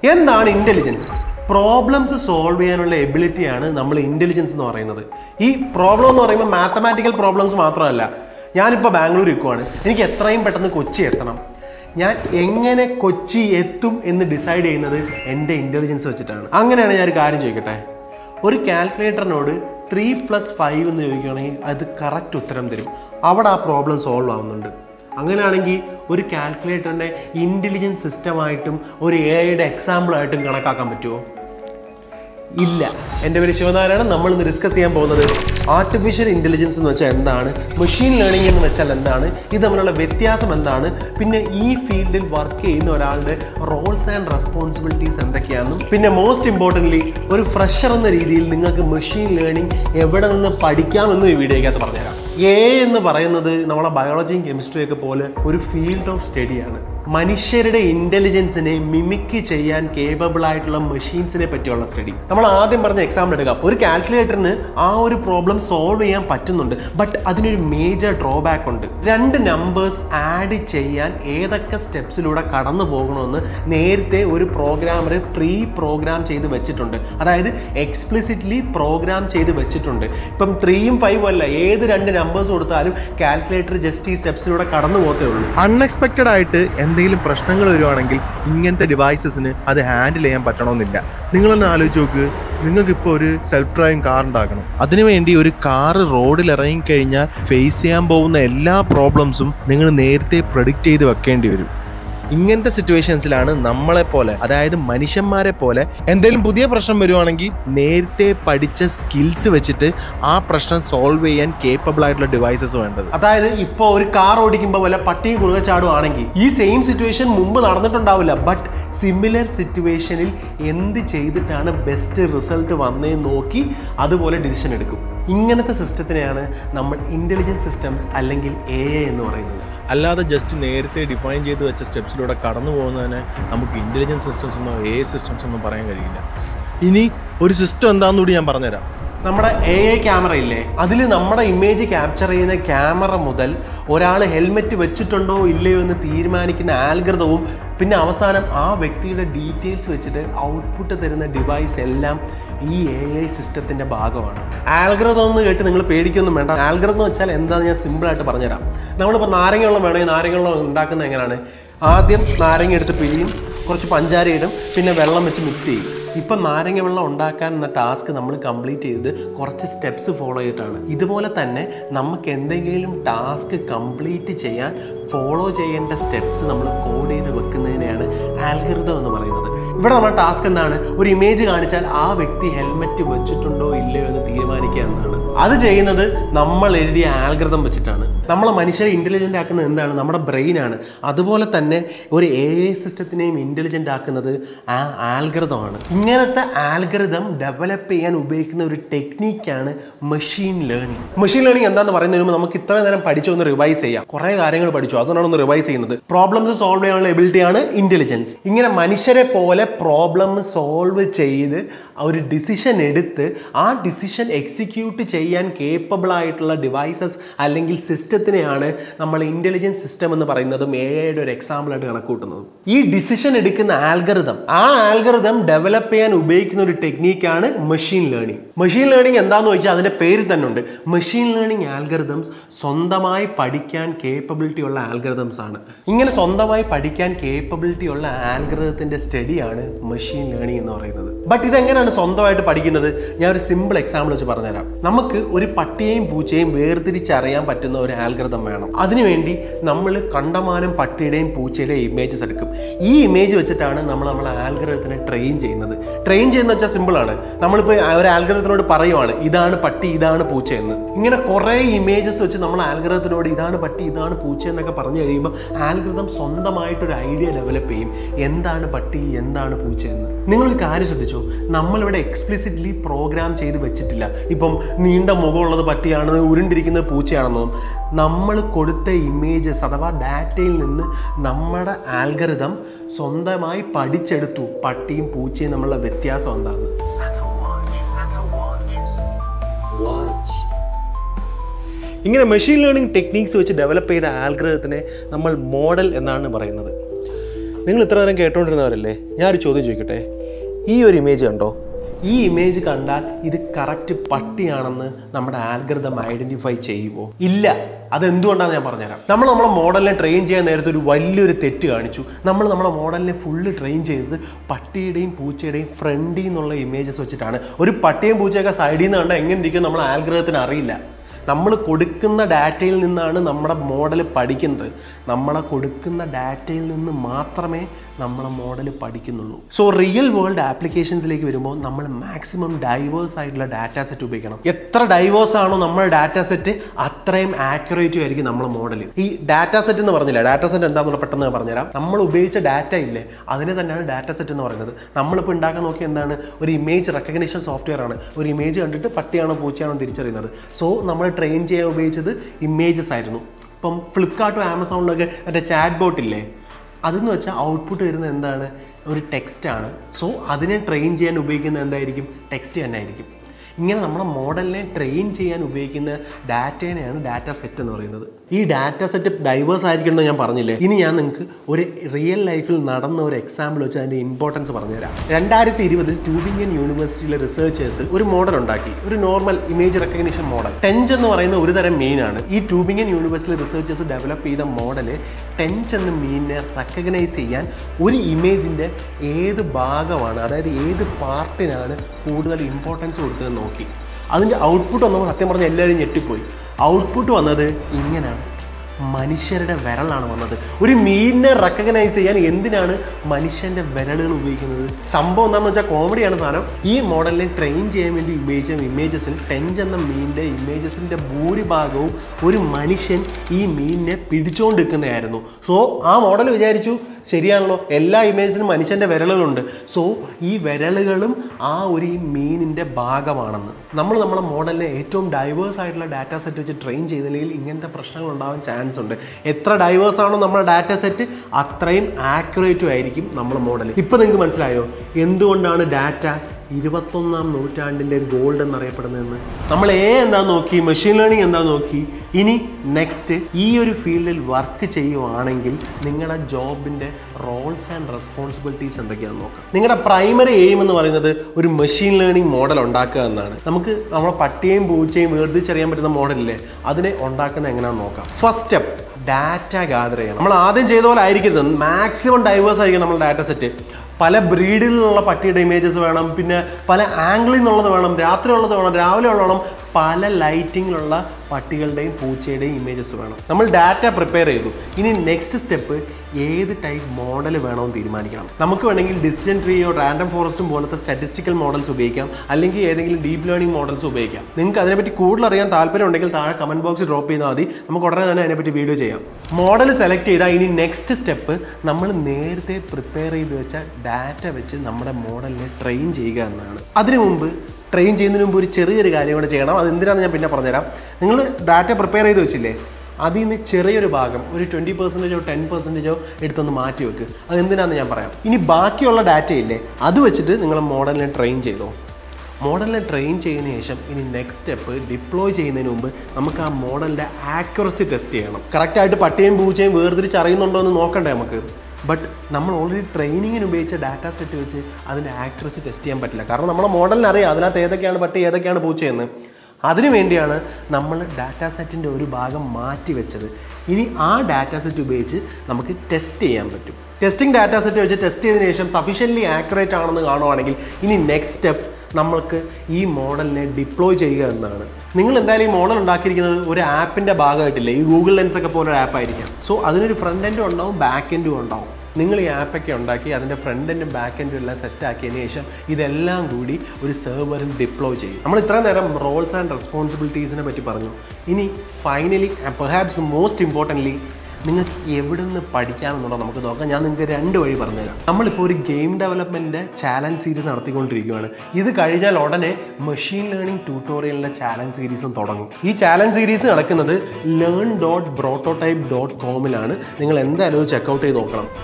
എന്താണ് intelligence problems solve ചെയ്യാനുള്ള എബിലിറ്റിയാണ് നമ്മൾ ഇന്റലിജൻസ് എന്ന് പറയുന്നത് ഈ പ്രോബ്ലം എന്ന് പറയുമ്പോൾ മാത്തമാറ്റിക്കൽ പ്രോബ്ലംസ് മാത്രമല്ല ഞാനിപ്പോൾ ബാംഗ്ലൂർ നിൽക്കുവാണ് എനിക്ക് എത്രയും പെട്ടെന്ന് കൊച്ചി എത്തണം ഞാൻ എങ്ങനെ കൊച്ചി എത്തും എന്ന് ഡിസൈഡ് ചെയ്യുന്നത് എൻ്റെ ഇൻ്റലിജൻസ് വെച്ചിട്ടാണ് അങ്ങനെയാണ് ഞാൻ ഒരു കാര്യം ചോദിക്കട്ടെ ഒരു കാൽക്കുലേറ്ററിനോട് ത്രീ പ്ലസ് ഫൈവ് എന്ന് ചോദിക്കുകയാണെങ്കിൽ അത് കറക്റ്റ് ഉത്തരം തരും അവിടെ ആ പ്രോബ്ലം സോൾവ് ആവുന്നുണ്ട് അങ്ങനെയാണെങ്കിൽ ഒരു കാൽക്കുലേറ്ററിനെ ഇൻ്റലിജൻസ് സിസ്റ്റമായിട്ടും ഒരു എ ഐയുടെ എക്സാമ്പിളായിട്ടും കണക്കാക്കാൻ പറ്റുമോ ഇല്ല എൻ്റെ പേര് ശിവനാരായണൻ നമ്മൾ ഇന്ന് ഡിസ്കസ് ചെയ്യാൻ പോകുന്നത് ആർട്ടിഫിഷ്യൽ ഇൻ്റലിജൻസ് എന്ന് വെച്ചാൽ എന്താണ് മെഷീൻ ലേണിംഗ് എന്ന് വെച്ചാൽ എന്താണ് ഇത് തമ്മിലുള്ള വ്യത്യാസം എന്താണ് പിന്നെ ഈ ഫീൽഡിൽ വർക്ക് ചെയ്യുന്ന ഒരാളുടെ റോൾസ് ആൻഡ് റെസ്പോൺസിബിലിറ്റീസ് എന്തൊക്കെയാണെന്നും പിന്നെ മോസ്റ്റ് ഇമ്പോർട്ടൻ്റ്ലി ഒരു ഫ്രഷർ എന്ന രീതിയിൽ നിങ്ങൾക്ക് മെഷീൻ ലേണിംഗ് എവിടെ നിന്ന് പഠിക്കാമെന്നും ഈ വീഡിയോയ്ക്കകത്ത് പറഞ്ഞുതരാം എ എന്ന് പറയുന്നത് നമ്മളെ ബയോളജിയും കെമിസ്ട്രിയും ഒക്കെ പോലെ ഒരു ഫീൽഡ് ഓഫ് സ്റ്റഡിയാണ് മനുഷ്യരുടെ ഇന്റലിജൻസിനെ മിമിക്ക് ചെയ്യാൻ കേപ്പബിൾ ആയിട്ടുള്ള മെഷീൻസിനെ പറ്റിയുള്ള സ്റ്റഡി നമ്മൾ ആദ്യം പറഞ്ഞ എക്സാമ്പിൾ എടുക്കാം ഒരു കാൽക്കുലേറ്ററിന് ആ ഒരു പ്രോബ്ലം സോൾവ് ചെയ്യാൻ പറ്റുന്നുണ്ട് ബട്ട് അതിനൊരു മേജർ ഡ്രോബാക്ക് ഉണ്ട് രണ്ട് നമ്പേഴ്സ് ആഡ് ചെയ്യാൻ ഏതൊക്കെ സ്റ്റെപ്സിലൂടെ കടന്നു പോകണമെന്ന് നേരത്തെ ഒരു പ്രോഗ്രാമർ പ്രീ പ്രോഗ്രാം ചെയ്ത് വെച്ചിട്ടുണ്ട് അതായത് എക്സ്പ്ലിസിറ്റ്ലി പ്രോഗ്രാം ചെയ്ത് വെച്ചിട്ടുണ്ട് ഇപ്പം ത്രീയും ഫൈവും അല്ല ഏത് രണ്ട് നമ്പേഴ്സ് കൊടുത്താലും കാൽക്കുലേറ്റർ ജസ്റ്റ് ഈ സ്റ്റെപ്സിലൂടെ കടന്നു പോകത്തേ ഉള്ളൂ അൺഎക്സ്പെക്റ്റഡ് ആയിട്ട് എന്തെങ്കിലും പ്രശ്നങ്ങൾ വരുവാണെങ്കിൽ ഇങ്ങനത്തെ ഡിവൈസസിന് അത് ഹാൻഡിൽ ചെയ്യാൻ പറ്റണമെന്നില്ല നിങ്ങളൊന്ന് ആലോചിച്ച് നോക്ക് നിങ്ങൾക്ക് ഇപ്പോൾ ഒരു സെൽഫ് ഡ്രൈവിംഗ് കാർ ഉണ്ടാക്കണം അതിനുവേണ്ടി ഒരു കാറ് റോഡിൽ ഇറങ്ങിക്കഴിഞ്ഞാൽ ഫേസ് ചെയ്യാൻ പോകുന്ന എല്ലാ പ്രോബ്ലംസും നിങ്ങൾ നേരത്തെ പ്രൊഡിക്റ്റ് ചെയ്ത് വെക്കേണ്ടി വരും ഇങ്ങനത്തെ സിറ്റുവേഷൻസിലാണ് നമ്മളെ പോലെ അതായത് മനുഷ്യന്മാരെ പോലെ എന്തെങ്കിലും പുതിയ പ്രശ്നം വരുവാണെങ്കിൽ നേരത്തെ പഠിച്ച സ്കിൽസ് വെച്ചിട്ട് ആ പ്രശ്നം സോൾവ് ചെയ്യാൻ കേപ്പബിൾ ആയിട്ടുള്ള ഡിവൈസസ് വേണ്ടത് അതായത് ഇപ്പോൾ ഒരു കാർ ഓടിക്കുമ്പോൾ വല്ല പട്ടിയും കുറുക ചാടുവാണെങ്കിൽ ഈ സെയിം സിറ്റുവേഷൻ മുമ്പ് നടന്നിട്ടുണ്ടാവില്ല ബട്ട് സിമിലർ സിറ്റുവേഷനിൽ എന്ത് ചെയ്തിട്ടാണ് ബെസ്റ്റ് റിസൾട്ട് വന്നതെന്ന് നോക്കി അതുപോലെ ഡിസിഷൻ എടുക്കും ഇങ്ങനത്തെ സിസ്റ്റത്തിനെയാണ് നമ്മൾ ഇൻ്റലിജൻസ് സിസ്റ്റംസ് അല്ലെങ്കിൽ എ എന്ന് പറയുന്നത് അല്ലാതെ ജസ്റ്റ് നേരത്തെ ഡിഫൈൻ ചെയ്ത് വെച്ച സ്റ്റെപ്സിലൂടെ കടന്നു പോകുന്നതിനെ നമുക്ക് ഇൻ്റലിജൻസ് സിസ്റ്റംസ് എന്നോ എ സിസ്റ്റംസ് ഒന്നും പറയാൻ കഴിയില്ല ഇനി ഒരു സിസ്റ്റം എന്താണെന്ന് കൂടി ഞാൻ പറഞ്ഞുതരാം നമ്മുടെ എ ഐ ക്യാമറ ഇല്ലേ അതിൽ നമ്മുടെ ഇമേജ് ക്യാപ്ചർ ചെയ്യുന്ന ക്യാമറ മുതൽ ഒരാൾ ഹെൽമെറ്റ് വെച്ചിട്ടുണ്ടോ ഇല്ലയോ എന്ന് തീരുമാനിക്കുന്ന ആൽഗ്രതവും പിന്നെ അവസാനം ആ വ്യക്തിയുടെ ഡീറ്റെയിൽസ് വെച്ചിട്ട് ഔട്ട്പുട്ട് തരുന്ന ഡിവൈസ് എല്ലാം ഈ എ ഐ സിസ്റ്റത്തിൻ്റെ ഭാഗമാണ് ആൽഗ്രതം എന്ന് കേട്ട് നിങ്ങൾ പേടിക്കൊന്നും വേണ്ട ആൽഗ്രതം എന്ന് വെച്ചാൽ എന്താണെന്ന് ഞാൻ സിമ്പിളായിട്ട് പറഞ്ഞുതരാം നമ്മളിപ്പോൾ നാരങ്ങ വെള്ളം വേണമെങ്കിൽ നാരങ്ങ വെള്ളം ഉണ്ടാക്കുന്നത് എങ്ങനെയാണ് ആദ്യം നാരങ്ങ എടുത്ത് പിഴിയും കുറച്ച് പഞ്ചാര ഇടും പിന്നെ വെള്ളം വെച്ച് മിക്സ് ചെയ്യും ഇപ്പം നാരങ്ങ വെള്ളം ഉണ്ടാക്കാൻ എന്ന ടാസ്ക് നമ്മൾ കംപ്ലീറ്റ് ചെയ്ത് കുറച്ച് സ്റ്റെപ്സ് ഫോളോ ചെയ്തിട്ടാണ് ഇതുപോലെ തന്നെ നമുക്ക് എന്തെങ്കിലും ടാസ്ക് കംപ്ലീറ്റ് ചെയ്യാൻ ഫോളോ ചെയ്യേണ്ട സ്റ്റെപ്സ് നമ്മൾ കോഡ് ചെയ്ത് വെക്കുന്നതിനെയാണ് ആൽഗൃതം എന്ന് പറയുന്നത് ഇവിടെ നമ്മുടെ ടാസ്ക് എന്താണ് ഒരു ഇമേജ് കാണിച്ചാൽ ആ വ്യക്തി ഹെൽമെറ്റ് വെച്ചിട്ടുണ്ടോ ഇല്ലയോ എന്ന് തീരുമാനിക്കുക എന്നതാണ് അത് ചെയ്യുന്നത് നമ്മൾ എഴുതിയ ആൽഗൃതം വെച്ചിട്ടാണ് നമ്മളെ മനുഷ്യരെ ഇൻ്റലിജൻ്റ് ആക്കുന്നത് എന്താണ് നമ്മുടെ ബ്രെയിനാണ് അതുപോലെ തന്നെ ഒരു എ ഐ സിസ്റ്റത്തിനെയും ഇൻ്റലിജൻ്റ് ആക്കുന്നത് ആ ആൽഗൃതമാണ് ഇങ്ങനത്തെ ആൽഗൃതം ഡെവലപ്പ് ചെയ്യാൻ ഉപയോഗിക്കുന്ന ഒരു ടെക്നീക്കാണ് മെഷീൻ ലേണിംഗ് മെഷീൻ ലേണിംഗ് എന്താണെന്ന് പറയുന്നതിന് മുമ്പ് നമുക്ക് ഇത്ര നേരം പഠിച്ചൊന്ന് റിവൈസ് ചെയ്യാം കുറേ കാര്യങ്ങൾ പഠിച്ചു അതുകൊണ്ടാണ് ഒന്ന് റിവൈസ് ചെയ്യുന്നത് പ്രോബ്ലംസ് സോൾവ് ചെയ്യാനുള്ള എബിലിറ്റിയാണ് ഇൻ്റലിജൻസ് ഇങ്ങനെ മനുഷ്യരെ പോലെ പ്രോബ്ലം സോൾവ് ചെയ്ത് ഒരു ഡിസിഷൻ എടുത്ത് ആ ഡിസിഷൻ എക്സിക്യൂട്ട് ചെയ്യാൻ കേപ്പബിൾ ആയിട്ടുള്ള ഡിവൈസസ് അല്ലെങ്കിൽ സിസ്റ്റത്തിനെയാണ് നമ്മൾ ഇൻ്റലിജൻസ് സിസ്റ്റം എന്ന് പറയുന്നതും എ ഐയുടെ ഒരു എക്സാമ്പിൾ ആയിട്ട് കണക്കൂട്ടുന്നതും ഈ ഡിസിഷൻ എടുക്കുന്ന ആൽഗറിതം ആ ആൽഗറിതം ഡെവലപ്പ് ചെയ്യാൻ ഉപയോഗിക്കുന്ന ഒരു ടെക്നീക്കാണ് മെഷീൻ ലേണിംഗ് മെഷീൻ ലേണിംഗ് എന്താന്ന് ചോദിച്ചാൽ അതിന്റെ പേര് തന്നെ ഉണ്ട് മെഷീൻ ലേണിംഗ് ആൽഗറിതംസ് സ്വന്തമായി പഠിക്കാൻ കേപ്പബിലിറ്റി ഉള്ള ആൽഗറിതംസ് ആണ് ഇങ്ങനെ സ്വന്തമായി പഠിക്കാൻ കേപ്പബിലിറ്റി ഉള്ള ആൽഗറിതത്തിന്റെ സ്റ്റഡിയാണ് മെഷീൻ ലേണിംഗ് എന്ന് പറയുന്നത് ബട്ട് ഇതെങ്ങനെയാണ് സ്വന്തമായിട്ട് പഠിക്കുന്നത് ഞാൻ ഒരു സിമ്പിൾ എക്സാമ്പിൾ വെച്ച് പറഞ്ഞുതരാം നമുക്ക് ഒരു പട്ടിയെയും പൂച്ചയെയും വേർതിരിച്ചറിയാൻ പറ്റുന്ന ഒരു ആൽഗൃതം വേണം അതിനുവേണ്ടി നമ്മൾ കണ്ടമാനം പട്ടിയുടെയും പൂച്ചയുടെയും ഇമേജസ് എടുക്കും ഈ ഇമേജ് വെച്ചിട്ടാണ് നമ്മൾ നമ്മളെ ആൽഗൃതത്തിനെ ട്രെയിൻ ചെയ്യുന്നത് ട്രെയിൻ ചെയ്യുന്ന വെച്ചാൽ സിമ്പിളാണ് നമ്മളിപ്പോൾ ഒരു ആൽഗൃതത്തിനോട് പറയുവാണ് ഇതാണ് പട്ടി ഇതാണ് പൂച്ച എന്ന് ഇങ്ങനെ കുറേ ഇമേജസ് വെച്ച് നമ്മൾ ആൽഗൃതത്തിനോട് ഇതാണ് പട്ടി ഇതാണ് പൂച്ച എന്നൊക്കെ പറഞ്ഞു കഴിയുമ്പോൾ ആൽഗൃതം സ്വന്തമായിട്ടൊരു ഐഡിയ ഡെവലപ്പ് ചെയ്യും എന്താണ് പട്ടി എന്താണ് പൂച്ച എന്ന് നിങ്ങളൊരു കാര്യം ശ്രദ്ധിച്ചോ നമ്മളിവിടെ എക്സ്പ്ലിസിറ്റ്ലി പ്രോഗ്രാം ചെയ്ത് വെച്ചിട്ടില്ല ഇപ്പം നീണ്ട മുഖമുള്ളത് പട്ടിയാണെന്ന് ഉരുണ്ടിരിക്കുന്നത് പൂച്ചയാണെന്നൊന്നും നമ്മൾ കൊടുത്ത ഇമേജസ് അഥവാ ഡാറ്റയിൽ നിന്ന് നമ്മുടെ ആൽഗറിതം സ്വന്തമായി പഠിച്ചെടുത്തു പട്ടിയും പൂച്ചയും തമ്മിലുള്ള വ്യത്യാസം എന്താണ് ഇങ്ങനെ മെഷീൻ ലേണിംഗ് ടെക്നീക്സ് വെച്ച് ഡെവലപ്പ് ചെയ്ത ആൽഗ്രഹത്തിനെ നമ്മൾ മോഡൽ എന്നാണ് പറയുന്നത് നിങ്ങൾ ഇത്ര നേരം കേട്ടോണ്ടിരുന്നവരല്ലേ ഞാനൊരു ചോദ്യം ചോദിക്കട്ടെ ഈ ഒരു ഇമേജ് കണ്ടോ ഈ ഇമേജ് കണ്ടാൽ ഇത് കറക്റ്റ് പട്ടിയാണെന്ന് നമ്മുടെ ആൽഗൃതം ഐഡന്റിഫൈ ചെയ്യുമോ ഇല്ല അതെന്തുകൊണ്ടാണെന്ന് ഞാൻ പറഞ്ഞുതരാം നമ്മൾ നമ്മുടെ മോഡലിനെ ട്രെയിൻ ചെയ്യാൻ നേരത്തെ ഒരു വലിയൊരു തെറ്റ് കാണിച്ചു നമ്മൾ നമ്മുടെ മോഡലിനെ ഫുള്ള് ട്രെയിൻ ചെയ്തത് പട്ടിയുടെയും പൂച്ചയുടെയും ഫ്രണ്ടിൽ നിന്നുള്ള ഇമേജസ് വെച്ചിട്ടാണ് ഒരു പട്ടിയും പൂച്ചയൊക്കെ സൈഡിൽ നിന്ന് കണ്ടാൽ എങ്ങനെ ഇരിക്കും നമ്മൾ ആൽഗ്രഹത്തിന് അറിയില്ല നമ്മൾ കൊടുക്കുന്ന ഡാറ്റയിൽ നിന്നാണ് നമ്മുടെ മോഡൽ പഠിക്കുന്നത് നമ്മളെ കൊടുക്കുന്ന ഡാറ്റയിൽ നിന്ന് മാത്രമേ നമ്മളെ മോഡൽ പഠിക്കുന്നുള്ളൂ സോ റിയൽ വേൾഡ് ആപ്ലിക്കേഷൻസിലേക്ക് വരുമ്പോൾ നമ്മൾ മാക്സിമം ഡൈവേഴ്സ് ആയിട്ടുള്ള ഡാറ്റ സെറ്റ് ഉപയോഗിക്കണം എത്ര ഡൈവേഴ്സ് ആണോ നമ്മുടെ ഡാറ്റ സെറ്റ് അത്രയും ആക്യുറേറ്റും ആയിരിക്കും നമ്മളെ മോഡൽ ഈ ഡാറ്റ സെറ്റ് എന്ന് പറഞ്ഞില്ല ഡാറ്റ സെറ്റ് എന്താണെന്നുള്ള പെട്ടെന്ന് ഞാൻ പറഞ്ഞുതരാം നമ്മൾ ഉപയോഗിച്ച ഡാറ്റ ഇല്ലേ അതിനെ തന്നെയാണ് ഡാറ്റ സെറ്റ് എന്ന് പറയുന്നത് നമ്മളിപ്പോൾ ഉണ്ടാക്കാൻ നോക്കിയ എന്താണ് ഒരു ഇമേജ് റെക്കഗ്നേഷൻ സോഫ്റ്റ്വെയർ ആണ് ഒരു ഇമേജ് കണ്ടിട്ട് പട്ടിയാണോ പൂച്ചയാണോ തിരിച്ചറിയുന്നത് സോ നമ്മൾ ട്രെയിൻ ചെയ്യാൻ ഉപയോഗിച്ചത് ഇമേജസ് ആയിരുന്നു ഇപ്പം ഫ്ലിപ്കാർട്ടും ആമസോണിലൊക്കെ മറ്റേ ചാറ്റ് ബോട്ട് ഇല്ലേ അതെന്ന് വെച്ചാൽ ഔട്ട്പുട്ട് വരുന്നത് എന്താണ് ഒരു ടെക്സ്റ്റാണ് സോ അതിനെ ട്രെയിൻ ചെയ്യാൻ ഉപയോഗിക്കുന്നത് എന്തായിരിക്കും ടെക്സ്റ്റ് തന്നെ ആയിരിക്കും ഇങ്ങനെ നമ്മുടെ മോഡലിനെ ട്രെയിൻ ചെയ്യാൻ ഉപയോഗിക്കുന്ന ഡാറ്റേനെയാണ് ഡാറ്റ സെറ്റ് എന്ന് പറയുന്നത് ഈ ഡാറ്റ സെറ്റ് ഡൈവേഴ്സ് ആയിരിക്കണം എന്ന് ഞാൻ പറഞ്ഞില്ലേ ഇനി ഞാൻ നിങ്ങൾക്ക് ഒരു റിയൽ ലൈഫിൽ നടന്ന ഒരു എക്സാമ്പിൾ വെച്ച് അതിൻ്റെ ഇമ്പോർട്ടൻസ് പറഞ്ഞുതരാം രണ്ടായിരത്തി ഇരുപതിൽ ട്യൂബിംഗൻ യൂണിവേഴ്സിറ്റിയിലെ റിസർച്ചേഴ്സ് ഒരു മോഡൽ ഉണ്ടാക്കി ഒരു normal image recognition model tench എന്ന് പറയുന്ന ഒരു തരം മീനാണ് ഈ ട്യൂബിംഗൻ യൂണിവേഴ്സിറ്റിയിലെ റിസർച്ചേഴ്സ് ഡെവലപ്പ് ചെയ്ത മോഡല് ടെൻച്ച് എന്ന മീനിനെ റെക്കഗ്നൈസ് ചെയ്യാൻ ഒരു ഇമേജിൻ്റെ ഏത് ഭാഗമാണ് അതായത് ഏത് പാർട്ടിനാണ് കൂടുതൽ ഇമ്പോർട്ടൻസ് കൊടുത്തതെന്ന് നോക്കി അതിൻ്റെ ഔട്ട്പുട്ട് വന്നപ്പോൾ സത്യം പറഞ്ഞാൽ എല്ലാവരും ഞെട്ടിപ്പോയി ഔട്ട്പുട്ട് വന്നത് ഇങ്ങനെയാണ് മനുഷ്യരുടെ വിരലാണ് വന്നത് ഒരു മീനിനെ റെക്കഗ്നൈസ് ചെയ്യാൻ എന്തിനാണ് മനുഷ്യന്റെ വിരലുകൾ ഉപയോഗിക്കുന്നത് സംഭവം എന്താണെന്ന് വെച്ചാൽ കോമഡിയാണ് സാധനം ഈ മോഡലിനെ ട്രെയിൻ ചെയ്യാൻ വേണ്ടി ഉപയോഗിച്ച ഇമേജസിൽ ടെഞ്ച് എന്ന മീനിന്റെ ഇമേജസിന്റെ ഭൂരിഭാഗവും ഒരു മനുഷ്യൻ ഈ മീനിനെ പിടിച്ചുകൊണ്ട് നിൽക്കുന്നതായിരുന്നു സോ ആ മോഡൽ വിചാരിച്ചു ശരിയാണല്ലോ എല്ലാ ഇമേജിനും മനുഷ്യന്റെ വിരലുകളുണ്ട് സോ ഈ വിരലുകളും ആ ഒരു ഈ മീനിന്റെ ഭാഗമാണെന്ന് നമ്മൾ നമ്മുടെ മോഡലിനെ ഏറ്റവും ഡൈവേഴ്സ് ആയിട്ടുള്ള ഡാറ്റ സെറ്റ് വെച്ച് ട്രെയിൻ ചെയ്തില്ലെങ്കിൽ ഇങ്ങനത്തെ പ്രശ്നങ്ങൾ ഉണ്ടാവാൻ ചാൻസ് ഉണ്ട് എത്ര ഡൈവേഴ്സ് ആണോ നമ്മുടെ ഡാറ്റ സെറ്റ് അത്രയും ആക്യുറേറ്റും ആയിരിക്കും നമ്മുടെ മോഡൽ ഇപ്പൊ നിങ്ങൾക്ക് മനസ്സിലായോ എന്തുകൊണ്ടാണ് ഡാറ്റ ഇരുപത്തൊന്നാം നൂറ്റാണ്ടിന്റെ ഗോൾഡ് എന്നറിയപ്പെടുന്നതെന്ന് നമ്മൾ എ എന്താ നോക്കി മെഷീൻ ലേണിംഗ് എന്താ നോക്കി ഇനി നെക്സ്റ്റ് ഈ ഒരു ഫീൽഡിൽ വർക്ക് ചെയ്യുവാണെങ്കിൽ നിങ്ങളുടെ ജോബിന്റെ റോൾസ് ആൻഡ് റെസ്പോൺസിബിലിറ്റീസ് എന്തൊക്കെയാണെന്ന് നോക്കാം നിങ്ങളുടെ പ്രൈമറി എയിം എന്ന് പറയുന്നത് ഒരു മെഷീൻ ലേണിംഗ് മോഡൽ ഉണ്ടാക്കുക എന്നാണ് നമുക്ക് നമ്മുടെ പട്ടിയെയും പൂച്ചയും വേർതിരിച്ചറിയാൻ പറ്റുന്ന മോഡലില്ലേ അതിനെ ഉണ്ടാക്കുന്ന എങ്ങനെയാണെന്ന് നോക്കാം ഫസ്റ്റ് സ്റ്റെപ്പ് ഡാറ്റ ഗാദർ ചെയ്യണം നമ്മൾ ആദ്യം ചെയ്ത പോലെ ആയിരിക്കരുത് മാക്സിമം ഡൈവേഴ്സ് ആയിരിക്കും നമ്മുടെ ഡാറ്റ സെറ്റ് പല ബ്രീഡിലുള്ള പട്ടിയുടെ ഇമേജസ് വേണം പിന്നെ പല ആംഗിളിൽ നിന്നുള്ളത് വേണം രാത്രി ഉള്ളത് വേണം രാവിലെ ഉള്ളത് വേണം പല ലൈറ്റിങ്ങിലുള്ള പട്ടികളുടെയും പൂച്ചയുടെയും ഇമേജസ് വേണം നമ്മൾ ഡാറ്റ പ്രിപ്പയർ ചെയ്തു ഇനി നെക്സ്റ്റ് സ്റ്റെപ്പ് ഏത് ടൈപ്പ് മോഡൽ വേണമെന്ന് തീരുമാനിക്കണം നമുക്ക് വേണമെങ്കിൽ ഡിസിഷൻ ട്രീയോ റാൻഡം ഫോറസ്റ്റും പോലത്തെ സ്റ്റാറ്റിസ്റ്റിക്കൽ മോഡൽസ് ഉപയോഗിക്കാം അല്ലെങ്കിൽ ഏതെങ്കിലും ഡീപ്പ് ലേണിംഗ് മോഡൽസ് ഉപയോഗിക്കാം നിങ്ങൾക്ക് അതിനെപ്പറ്റി കൂടുതൽ അറിയാൻ താല്പര്യം ഉണ്ടെങ്കിൽ താഴെ കമന്റ് ബോക്സിൽ ഡ്രോപ്പ് ചെയ്താൽ മതി നമുക്ക് ഉടനെ തന്നെ അതിനെപ്പറ്റി വീഡിയോ ചെയ്യാം മോഡൽ സെലക്ട് ചെയ്താൽ ഇനി നെക്സ്റ്റ് സ്റ്റെപ്പ് നമ്മൾ നേരത്തെ പ്രിപ്പയർ ചെയ്ത് വെച്ച ഡാറ്റ വെച്ച് നമ്മുടെ മോഡലിനെ ട്രെയിൻ ചെയ്യുക എന്നാണ് അതിനു മുമ്പ് ട്രെയിൻ ചെയ്യുന്നതിന് മുമ്പ് ഒരു ചെറിയൊരു കാര്യം കൂടെ ചെയ്യണം അത് എന്തിനാണെന്ന് ഞാൻ പിന്നെ പറഞ്ഞുതരാം നിങ്ങൾ ഡാറ്റ പ്രിപ്പയർ ചെയ്ത് വെച്ചില്ലേ അതിൽ നിന്ന് ചെറിയൊരു ഭാഗം ഒരു ട്വൻറ്റി പെർസെൻറ്റേജോ ടെൻ പെർസെൻറ്റേജോ എടുത്തൊന്ന് മാറ്റി വെക്ക് അത് എന്തിനാണെന്ന് ഞാൻ പറയാം ഇനി ബാക്കിയുള്ള ഡാറ്റ ഇല്ലേ അത് വെച്ചിട്ട് നിങ്ങൾ മോഡലിനെ ട്രെയിൻ ചെയ്തോ മോഡലിനെ ട്രെയിൻ ചെയ്തതിന് ശേഷം ഇനി നെക്സ്റ്റ് സ്റ്റെപ്പ് ഡിപ്ലോയ് ചെയ്യുന്നതിന് മുമ്പ് നമുക്ക് ആ മോഡലിൻ്റെ ആക്യുറസി ടെസ്റ്റ് ചെയ്യണം കറക്റ്റായിട്ട് പട്ടിയും പൂച്ചയും വേർതിരിച്ച് അറിയുന്നുണ്ടോ എന്ന് നോക്കണ്ടേ നമുക്ക് ബട്ട് നമ്മൾ ഓൾറെഡി ട്രെയിനിങ്ങിന് ഉപയോഗിച്ച ഡാറ്റ സെറ്റ് വെച്ച് അതിൻ്റെ ആക്യുറസി ടെസ്റ്റ് ചെയ്യാൻ പറ്റില്ല കാരണം നമ്മുടെ മോഡലിന് അറിയാം അതിനകത്ത് ഏതൊക്കെയാണ് പട്ടി ഏതൊക്കെയാണ് പൂച്ചയെന്ന് അതിനു വേണ്ടിയാണ് നമ്മൾ ഡാറ്റ സെറ്റിൻ്റെ ഒരു ഭാഗം മാറ്റി വെച്ചത് ഇനി ആ ഡാറ്റ സെറ്റ് ഉപയോഗിച്ച് നമുക്ക് ടെസ്റ്റ് ചെയ്യാൻ പറ്റും ടെസ്റ്റിംഗ് ഡാറ്റ സെറ്റ് വെച്ച് ടെസ്റ്റ് ചെയ്തതിനു ശേഷം സഫീഷ്യൻ്റ്ലി ആക്യുറേറ്റ് ആണെന്ന് കാണുവാണെങ്കിൽ ഇനി നെക്സ്റ്റ് സ്റ്റെപ്പ് നമ്മൾക്ക് ഈ മോഡലിനെ ഡിപ്ലോയ് ചെയ്യുക എന്നതാണ് നിങ്ങൾ എന്തായാലും ഈ മോഡൽ ഉണ്ടാക്കിയിരിക്കുന്നത് ഒരു ആപ്പിൻ്റെ ഭാഗമായിട്ടില്ലേ ഈ ഗൂഗിൾ ലെൻസ് ഒക്കെ പോലെ ഒരു ആപ്പ് ആയിരിക്കാം സോ അതിനൊരു ഫ്രണ്ട് എൻഡും ഉണ്ടാവും ബാക്ക് എൻഡും ഉണ്ടാവും നിങ്ങൾ ഈ ആപ്പൊക്കെ ഉണ്ടാക്കി അതിൻ്റെ ഫ്രണ്ട് എൻഡും ബാക്ക് എൻഡും എല്ലാം സെറ്റ് ആക്കിയതിന് ശേഷം ഇതെല്ലാം കൂടി ഒരു സെർവറിൽ ഡിപ്ലോയ് ചെയ്യും നമ്മൾ ഇത്രയും നേരം റോൾസ് ആൻഡ് റെസ്പോൺസിബിലിറ്റീസിനെ പറ്റി പറഞ്ഞു ഇനി ഫൈനലി പെർഹാപ്സ് മോസ്റ്റ് ഇമ്പോർട്ടൻ്റ്ലി നിങ്ങൾക്ക് എവിടെ നിന്ന് പഠിക്കാമെന്നുള്ളത് നമുക്ക് നോക്കാം ഞാൻ നിങ്ങൾക്ക് രണ്ട് വഴി പറഞ്ഞുതരാം നമ്മളിപ്പോൾ ഒരു ഗെയിം ഡെവലപ്മെൻറ്റിൻ്റെ ചാലഞ്ച് സീരീസ് നടത്തിക്കൊണ്ടിരിക്കുകയാണ് ഇത് കഴിഞ്ഞാൽ ഉടനെ മെഷീൻ ലേണിംഗ് ട്യൂട്ടോറിയലിൻ്റെ ചാലഞ്ച് സീരീസും തുടങ്ങും ഈ ചാലഞ്ച് സീരീസ് നടക്കുന്നത് ലേൺ ഡോട്ട് ബ്രോട്ടോടൈപ്പ് ഡോട്ട് കോമിലാണ് നിങ്ങൾ എന്തായാലും ചെക്കൗട്ട് ചെയ്ത് നോക്കണം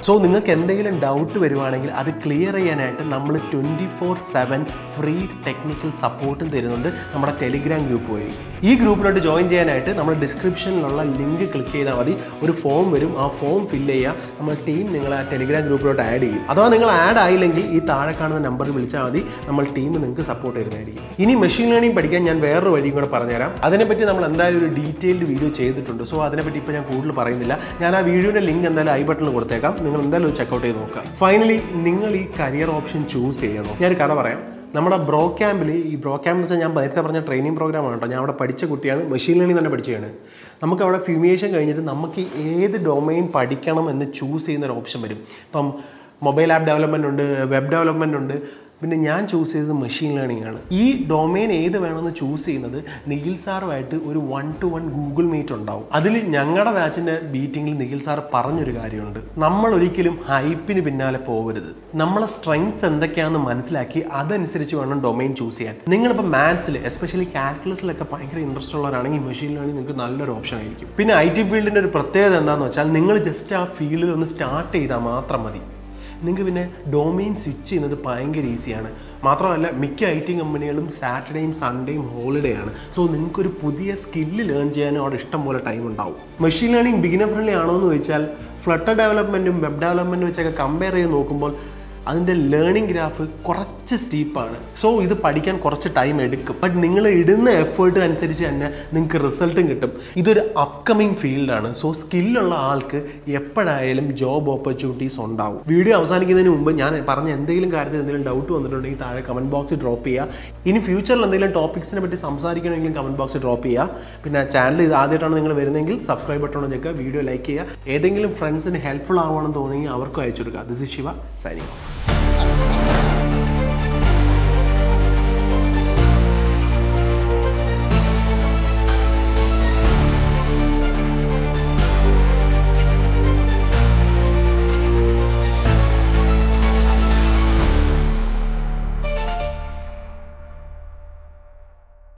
സോ നിങ്ങൾക്ക് എന്തെങ്കിലും ഡൗട്ട് വരുവാണെങ്കിൽ അത് ക്ലിയർ ചെയ്യാനായിട്ട് നമ്മൾ twenty four seven free technical സപ്പോർട്ടും തരുന്നുണ്ട് നമ്മുടെ ടെലിഗ്രാം ഗ്രൂപ്പ് വഴി ഈ ഗ്രൂപ്പിലോട്ട് ജോയിൻ ചെയ്യാനായിട്ട് നമ്മൾ ഡിസ്ക്രിപ്ഷനിലുള്ള ലിങ്ക് ക്ലിക്ക് ചെയ്താൽ മതി ഒരു ഫോം വരും ആ ഫോം ഫില്ല് ചെയ്യുക നമ്മൾ ടീം നിങ്ങളെ ആ ടെലിഗ്രാം ഗ്രൂപ്പിലോട്ട് ആഡ് ചെയ്യും അഥവാ നിങ്ങൾ ആഡ് ആയില്ലെങ്കിൽ ഈ താഴെ കാണുന്ന നമ്പറിൽ വിളിച്ചാൽ മതി നമ്മൾ ടീം നിങ്ങൾക്ക് സപ്പോർട്ട് തരുന്നതായിരിക്കും ഇനി മെഷീൻ ലേണിംഗ് പഠിക്കാൻ ഞാൻ വേറൊരു വഴിയും കൂടെ പറഞ്ഞുതരാം അതിനെപ്പറ്റി നമ്മൾ എന്തായാലും ഒരു ഡീറ്റെയിൽഡ് വീഡിയോ ചെയ്തിട്ടുണ്ട് സോ അതിനെപ്പറ്റി ഇപ്പോൾ ഞാൻ കൂടുതൽ പറയുന്നില്ല ഞാൻ ആ വീഡിയോയുടെ ലിങ്ക് എന്തായാലും ഐ ബട്ടണിൽ കൊടുത്തേക്കാം നിങ്ങൾ എന്തായാലും ഒന്ന് ചെക്കൗട്ട് ചെയ്ത് നോക്കുക ഫൈനലി നിങ്ങൾ ഈ കരിയർ ഓപ്ഷൻ ചൂസ് ചെയ്യണം ഞാനൊരു കഥ പറയാം നമ്മുടെ ബ്രോ ക്യാമ്പിൽ ഈ ബ്രോ ക്യാമ്പ് എന്ന് വെച്ചാൽ ഞാൻ നേരത്തെ പറഞ്ഞ ട്രെയിനിങ് പ്രോഗ്രാമാണ് കേട്ടോ ഞാൻ അവിടെ പഠിച്ച കുട്ടിയാണ് മെഷീൻ ലേണിംഗ് തന്നെ പഠിച്ചതാണ് നമുക്ക് അവിടെ ഫ്യൂമിയേഷൻ കഴിഞ്ഞിട്ട് നമുക്ക് ഏത് ഡൊമൈൻ പഠിക്കണം എന്ന് ചൂസ് ചെയ്യുന്ന ഒരു ഓപ്ഷൻ വരും ഇപ്പം മൊബൈൽ ആപ്പ് ഡെവലപ്മെൻ്റ് ഉണ്ട് വെബ് ഡെവലപ്മെൻ്റ് ഉണ്ട് പിന്നെ ഞാൻ ചൂസ് ചെയ്തത് മെഷീൻ ലേണിംഗ് ആണ് ഈ ഡൊമൈൻ ഏത് വേണമെന്ന് ചൂസ് ചെയ്യുന്നത് നിഖിൽ സാറുമായിട്ട് ഒരു one to one Google Meet ഉണ്ടാവും അതിൽ ഞങ്ങളുടെ ബാച്ചിൻ്റെ മീറ്റിങ്ങിൽ നിഖിൽ സാർ പറഞ്ഞൊരു കാര്യമുണ്ട് നമ്മൾ ഒരിക്കലും ഹൈപ്പിന് പിന്നാലെ പോകരുത് നമ്മളെ സ്ട്രെങ്സ് എന്തൊക്കെയാണെന്ന് മനസ്സിലാക്കി അതനുസരിച്ച് വേണം ഡൊമൈൻ ചൂസ് ചെയ്യാൻ നിങ്ങളിപ്പോൾ മാത്സിൽ എസ്പെഷ്യലി കാൽക്കുലസിലൊക്കെ ഭയങ്കര ഇൻട്രസ്റ്റ് ഉള്ളവരാണെങ്കിൽ മെഷീൻ ലേണിംഗ് നിങ്ങൾക്ക് നല്ലൊരു ഓപ്ഷൻ ആയിരിക്കും പിന്നെ ഐ ടി ഫീൽഡിൻ്റെ ഒരു പ്രത്യേകത എന്താണെന്ന് വെച്ചാൽ നിങ്ങൾ ജസ്റ്റ് ആ ഫീൽഡിൽ ഒന്ന് സ്റ്റാർട്ട് ചെയ്താൽ മാത്രം മതി നിങ്ങൾക്ക് പിന്നെ ഡൊമൈൻ സ്വിച്ച് ചെയ്യുന്നത് ഭയങ്കര ഈസിയാണ് മാത്രമല്ല മിക്ക ഐ ടി കമ്പനികളും സാറ്റർഡേയും സൺഡേയും ഹോളിഡേ ആണ് സോ നിങ്ങൾക്കൊരു പുതിയ സ്കില്ല് ലേൺ ചെയ്യാനും അവിടെ ഇഷ്ടം പോലെ ടൈം ഉണ്ടാവും മെഷീൻ ലേണിംഗ് ബിഗിനർ ഫ്രണ്ട്ലി ആണോ എന്ന് ചോദിച്ചാൽ ഫ്ലട്ടർ ഡെവലപ്മെൻറ്റും വെബ് ഡെവലപ്മെൻറ്റും വെച്ചൊക്കെ കമ്പയർ ചെയ്ത് നോക്കുമ്പോൾ അതിൻ്റെ ലേണിംഗ് ഗ്രാഫ് കുറച്ച് സ്റ്റീപ്പാണ് സോ ഇത് പഠിക്കാൻ കുറച്ച് ടൈം എടുക്കും ബട്ട് നിങ്ങൾ ഇടുന്ന എഫേർട്ട് അനുസരിച്ച് തന്നെ നിങ്ങൾക്ക് റിസൾട്ടും കിട്ടും ഇതൊരു അപ്കമിങ് ഫീൽഡാണ് സോ സ്കില്ലുള്ള ആൾക്ക് എപ്പോഴായാലും ജോബ് ഓപ്പർച്യൂണിറ്റീസ് ഉണ്ടാവും വീഡിയോ അവസാനിക്കുന്നതിന് മുമ്പ് ഞാൻ പറഞ്ഞ എന്തെങ്കിലും കാര്യത്തിൽ എന്തെങ്കിലും ഡൗട്ട് വന്നിട്ടുണ്ടെങ്കിൽ താഴെ കമൻറ്റ് ബോക്സിൽ ഡ്രോപ്പ് ചെയ്യുക ഇനി ഫ്യൂച്ചറിൽ എന്തെങ്കിലും ടോപ്പിക്സിനെ പറ്റി സംസാരിക്കണമെങ്കിലും കമൻറ്റ് ബോക്സിൽ ഡ്രോപ്പ് ചെയ്യുക പിന്നെ ചാനൽ ഇത് ആദ്യമായിട്ടാണ് നിങ്ങൾ വരുന്നതെങ്കിൽ സബ്സ്ക്രൈബ് ബട്ടൺ ഞെക്കുക വീഡിയോ ലൈക്ക് ചെയ്യുക ഏതെങ്കിലും ഫ്രണ്ട്സിന് ഹെൽപ്ഫുൾ ആവുകയാണെന്ന് തോന്നുമെങ്കിൽ അവർക്കും അയച്ചു കൊടുക്കുക ദിസ് ഇസ് ശിവ സൈനിങ്